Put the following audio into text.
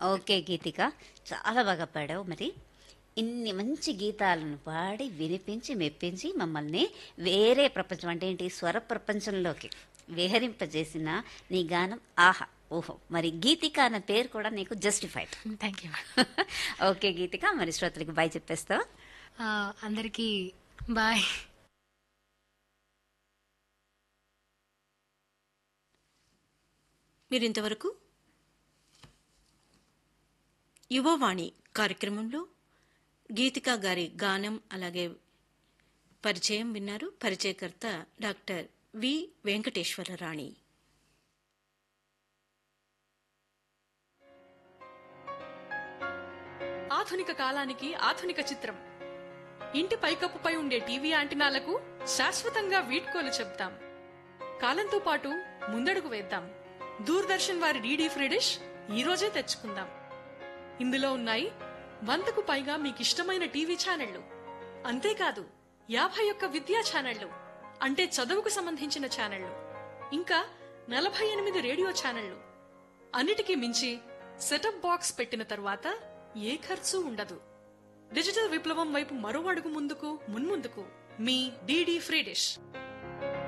okay గీతిక చాలా బాగా పాడావు మరి ఇన్ని మంచి గీతాలను పాడి వినిపించి మెప్పించి మమ్మల్ని వేరే ప్రపంచం అంటే ఏంటి స్వర ప్రపంచంలోకి విహరింపజేసిన నీ గానం ఆహా ఓహో మరి గీతిక అన్న పేరు కూడా నీకు justified thank you okay Geethika మరి శ్రోతలకి బాయ్ చెప్పేస్తావా అందరికీ బాయ్ మీరింతవరకు యువవాణి కార్యక్రమంలో గీతికా గారి గానం అలాగే పరిచయం విన్నారు పరిచయకర్త డాక్టర్ వి వెంకటేశ్వరరాణి ఆధునిక కాలానికి ఆధునిక చిత్రం ఇంటి పైకప్పుపై ఉండే టీవీ యాంటినాలకు శాశ్వతంగా వీడ్కోలు చెప్తాం కాలంతో పాటు ముందడుగు వేద్దాం దూరదర్శన్ వారి డీడీ ఫ్రీ డిష్ ఈ రోజే తెచ్చుకుందాం ఇందులో ఉన్నాయి వందకు పైగా మీకిష్టమైన టీవీ ఛానళ్లు అంతేకాదు యాభై ఒక్క విద్యా ఛానళ్లు అంటే చదువుకు సంబంధించిన ఛానళ్లు ఇంకా నలభై ఎనిమిది రేడియో ఛానళ్లు అన్నిటికీ మించి సెటప్ బాక్స్ పెట్టిన తర్వాత ఏ ఖర్చు ఉండదు డిజిటల్ విప్లవం వైపు మరో అడుగు ముందుకు మున్ముందుకు మీ డీడీ ఫ్రీ డిష్